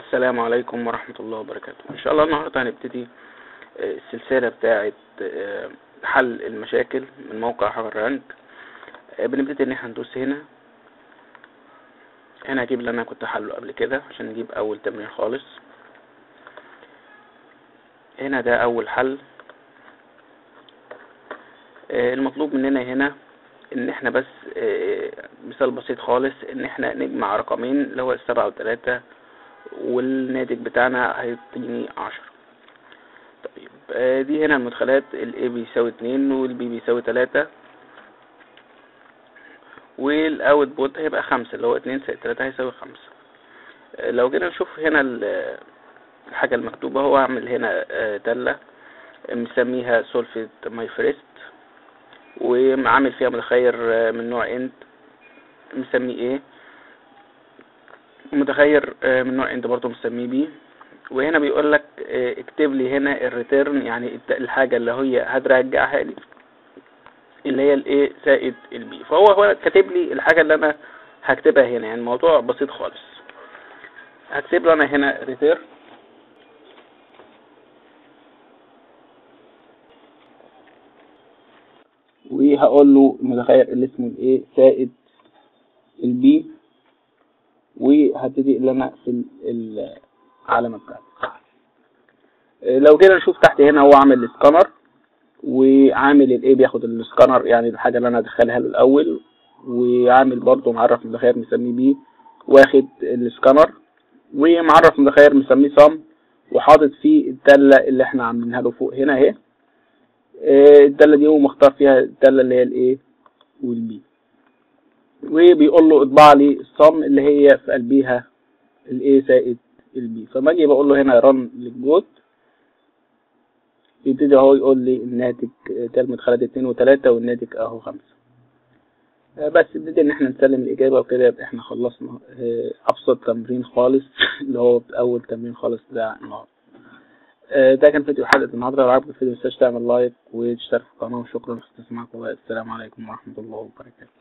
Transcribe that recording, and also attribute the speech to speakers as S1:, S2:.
S1: السلام عليكم ورحمة الله وبركاته إن شاء الله النهاردة هنبتدي آه، السلسلة بتاعة آه، حل المشاكل من موقع حجر رانك آه، بنبتدي إن احنا ندوس هنا هنا هجيب اللي أنا كنت حله قبل كده عشان نجيب أول تمرين خالص هنا ده أول حل آه، المطلوب مننا هنا ان احنا بس آه، مثال بسيط خالص ان احنا نجمع رقمين اللي هو السبعة وتلاتة والناتج بتاعنا هيديني عشرة طيب آه، دي هنا المدخلات ال A بيساوي اتنين وال B بيساوي تلاتة والاوت بوت هيبقى خمسة اللي هو اتنين زائد تلاتة هيساوي خمسة آه، لو جينا نشوف هنا ال- الحاجة المكتوبة هو عامل هنا آه، تلة مسميها سولفيت ماي فريست وعامل فيها متغير آه، من نوع انت مسميه ايه متغير آه، من نوع انت برضه مسميه بي وهنا بيقول لك آه، اكتب لي هنا الريتيرن يعني الت- الحاجة اللي هي هترجعها لي اللي هي الايه زائد البي فهو هو كاتب لي الحاجة اللي انا هكتبها هنا يعني الموضوع بسيط خالص هكتب له انا هنا ريتيرن وهقول له المتغير اللي اسمه الايه زائد البي وهبتدي ان انا اقفل العلامه بتاعتي آه، لو جينا نشوف تحت هنا هو عامل السكانر وعامل الايه بياخد السكانر يعني الحاجه اللي انا ادخلها له الاول وعامل برضه معرف متغير مسميه بي واخد السكانر ومعرف متغير مسميه صم وحاطط فيه الداله اللي احنا عاملينها له فوق هنا اهي آه، الداله دي هو مختار فيها الداله اللي هي الايه والبي وبيقول له اطبع لي الصم اللي هي في قلبيها الايه زائد البي فما اجي بقول له هنا رن للجود يبتدي هو يقول لي الناتج تلمة خالد اتنين وتلاتة والناتج اهو خمسة آه، بس نبتدي ان احنا نسلم الاجابة وكده يبقى احنا خلصنا آه، ابسط تمرين خالص اللي هو اول تمرين خالص بتاع النهارده آه، ده كان فيديو حلقة النهارده لو عجبك الفيديو متنساش تعمل لايك وتشترك في القناة وشكرا لاستماعكم والسلام عليكم ورحمة الله وبركاته